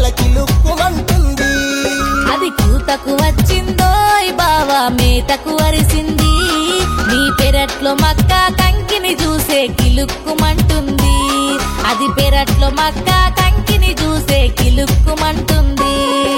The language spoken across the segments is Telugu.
మరుదలకి లుక్కుమంటుంది అది కూతకు వచ్చిందోయ్ బావా మేతకు అరిసింది నీ పెరట్లో మక్క కంకిని చూసే కిలుక్కుమంటుంది అది పెరట్లో మక్క కంకిని చూసే కిలుక్కుమంటుంది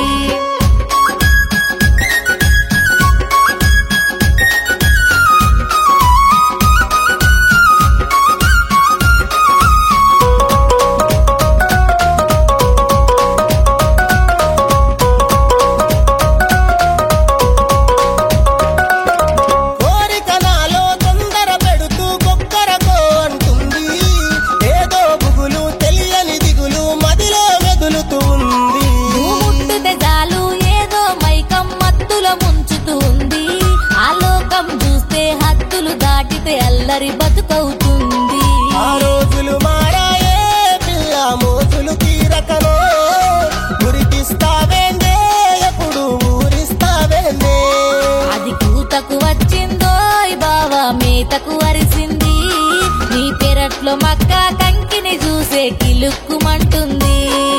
కోరిక నాలో తొందర పెడుతూ కొక్కరకో అంటుంది ఏదో బుగులు తెలియని దిగులు మదిలో మెదులుతూ ఉంది ముట్టుతే చాలు ఏదో మైకం మత్తుల ముంచుతూ ఉంది ఆ లోకం చూస్తే హద్దులు దాటితే అల్లరి బతుకవుతుంది ఆ రోజులు మారాయే పిల్ల మోజులు తీరకనే గురికిస్తావేందే ఎప్పుడు ఊరిస్తావేందే అది కూతకు వచ్చిందోయ్ బావా మేతకు అరిసింది నీ పెరట్లో మక్క కంకిని చూసే కిలుక్కుమంటుంది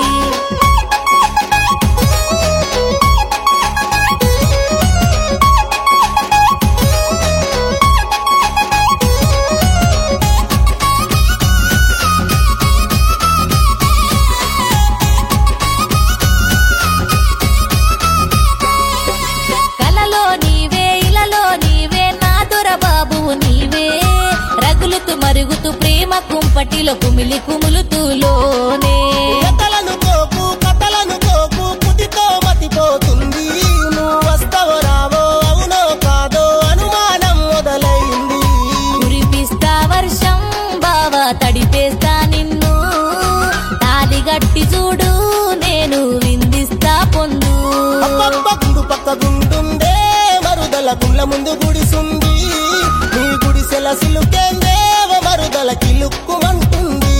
కలలో నీవే ఇలలో నీవే నా దొరబాబువు నీవే రగులుతూ మరుగుతూ ప్రేమ కుంపటిలో కుమిలి కుములుతూలోనే కథలను కోపు కథలను కోపు కుతితో మతిపోతుంది నువ్వు వస్తావో రావో అవునో కాదో అనుమానం మొదలైంది కురిపిస్తా వర్షం బావా తడిపేస్తా నిన్ను తాలి గట్టి చూడు నేను విందిస్తా పొందు అబ్బబ్బ గుండు పక్క గుండుందే మరుదల గుండ్ల ముందు గుడిసుంది నీ గుడిసెల సిలుకేందేవ మరుదలకి లుక్కుమంటుంది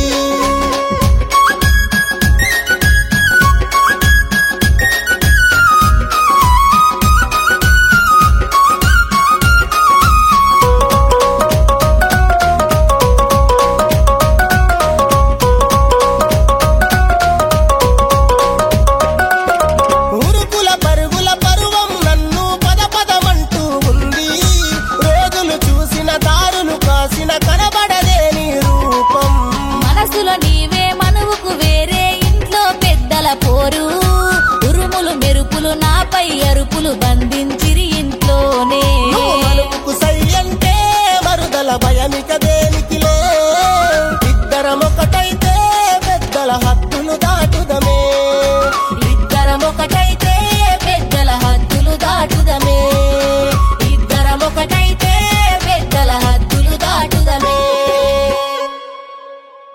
ఉరుకుల పరుగుల పరువం నన్ను పద పదమంటూ ఉంది రోజులు చూసిన దారులు కాసిన కనబడదే నీ రూపం మనసులో నీవే మనువుకు వేరే ఇంట్లో పెద్దల పోరు ఉరుములు మెరుపులు నాపై అరుపులు బంది